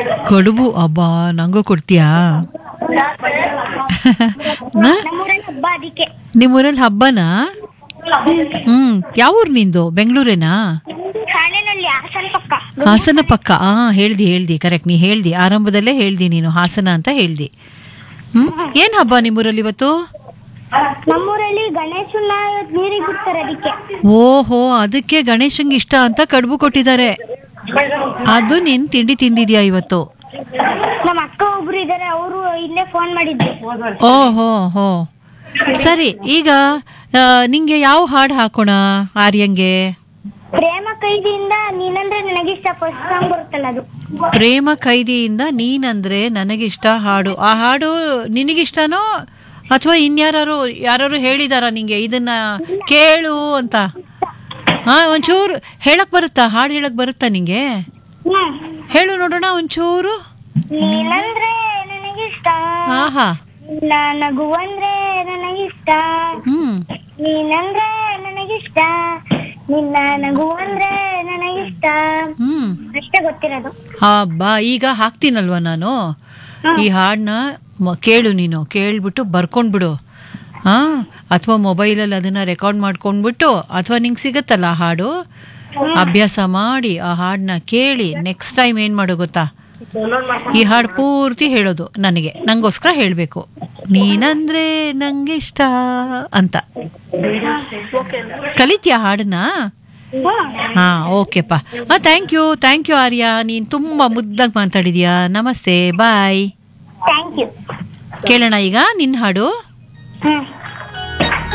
ಕಡುಬು ಅಬ್ಬಾ ನಂಗೂ ಕೊಡ್ತೀಯಾ ನಾ? ನಮ್ಮೂರಲ್ಲಿ ಹಬ್ಬ ಅದಕ್ಕೆ ನಿಮ್ಮೂರಲ್ಲಿ ಹಬ್ಬನಾ ಹ್ಮ್ ಯಾವ ಊರು ನಿಂದು ಬೆಂಗಳೂರೇನಾ ಶಾಲೆನಲ್ಲಿ ಹಾಸನ ಪಕ್ಕ ಹಾಸನ ಪಕ್ಕ ಆ ಹೇಳ್ದಿ ಹೇಳ್ದಿ ಕರೆಕ್ಟ್ ನೀ ಹೇಳ್ದಿ ಆರಂಭದಲ್ಲೇ ಹೇಳ್ದಿ ನೀನು ಹಾಸನ ಅಂತ ಹೇಳ್ದಿ ಹ್ಮ್ ಏನ್ ಹಬ್ಬ ನಿಮ್ಮೂರಲ್ಲಿ ಇವತ್ತು ನಮ್ಮೂರಲ್ಲಿ ಗಣೇಶನ ನೀರಿಗೆ ಬಿಡ್ತಾರೆ ಅದಕ್ಕೆ ಓಹೋ ಅದಕ್ಕೆ ಗಣೇಶಂಗೆ ಇಷ್ಟ ಅಂತ ಕಡುಬು ಕೊಟ್ಟಿದ್ದಾರೆ ಅದು ನೀನ್ ತಿಂಡಿ ತಿಂದಿದ್ಯಾ ಇವತ್ತು ನಮ್ಮ ಅಕ್ಕ ಒಬ್ರು ಇದಾರೆ ಅವರು ಇಲ್ಲೇ ಫೋನ್ ಮಾಡಿದ್ರು ಓಹೋ ಹೋ ಸರಿ ಈಗ ಆ, ನಿಂಗೆ ಯಾವ ಹಾಡು ಹಾಕೋಣ ಆರ್ಯಂಗೆ ಪ್ರೇಮ ಕೈದಿಯಿಂದ ನೀನಂದ್ರೆ ನನಗಿಷ್ಟ ಫಸ್ಟ್ ಸಾಂಗ್ ಬರುತ್ತಲ್ಲ ಅದು ಪ್ರೇಮ ಖೈದಿಯಿಂದ ನೀನಂದ್ರೆ ನನಗಿಷ್ಟ ಹಾಡು ಆ ಹಾಡು ನಿನಗಿಷ್ಟನೋ ಅಥವಾ ಇನ್ಯಾರು ಯಾರು ಹೇಳಿದಾರ ನಿಂಗೆ ಇದನ್ನ ಕೇಳು ಅಂತ ಹಾ ಒಂಚೂರು ಹೇಳಕ್ ಬರುತ್ತಾ ಹಾಡು ಹೇಳಕ್ ಬರುತ್ತಾ ನಿಂಗೆ ಹ್ಮ್ ಹೇಳು ನೋಡೋಣ ಒಂಚೂರು ನೀನಂದ್ರೆ ನನಗಿಷ್ಟ ಆಹಾ ನಿನ್ನ ನಗು ಅಂದ್ರೆ ನನಗಿಷ್ಟ ಹ್ಮ್ ನೀನಂದ್ರೆ ನನಗಿಷ್ಟ ನಿನ್ನ ನಗು ಅಂದ್ರೆ ನನಗಿಷ್ಟ ಹ್ಮ್ ಅಷ್ಟೇ ಗೊತ್ತಿರೋದು ಹಬ್ಬ ಈಗ ಹಾಕ್ತೀನಲ್ವಾ ನಾನು ಈ ಹಾಡನ್ನ ಕೇಳು ನೀನು ಕೇಳ್ಬಿಟ್ಟು ಬರ್ಕೊಂಡ್ಬಿಡು ಹಾ ಅಥವಾ ಮೊಬೈಲಲ್ಲಿ ಅದನ್ನ ರೆಕಾರ್ಡ್ ಮಾಡ್ಕೊಂಡ್ಬಿಟ್ಟು ಅಥವಾ ನಿಂಗೆ ಸಿಗತ್ತಲ್ಲ ಆ ಹಾಡು ಅಭ್ಯಾಸ ಮಾಡಿ ಆ ಹಾಡನ್ನ ಕೇಳಿ ನೆಕ್ಸ್ಟ್ ಟೈಮ್ ಏನ್ ಮಾಡು ಗೊತ್ತಾ ಈ ಹಾಡು ಪೂರ್ತಿ ಹೇಳೋದು ನನಗೆ ನಂಗೋಸ್ಕರ ಹೇಳಬೇಕು ನೀನಂದ್ರೆ ನಂಗೆ ಇಷ್ಟ ಅಂತ ಕಲಿತ್ಯಾ ಹಾಡನ್ನ ಹಾ ಓಕೆಪ್ಪ ಹಾ thank you thank you Arya ನೀನು ತುಂಬ ಮುದ್ದಾಗಿ ಮಾತಾಡಿದ್ಯಾ ನಮಸ್ತೆ ಬಾಯ್ ಥ್ಯಾಂಕ್ ಯು ಕೇಳೋಣ ಈಗ ನಿನ್ನ ಹಾಡು ಹ್ಮ್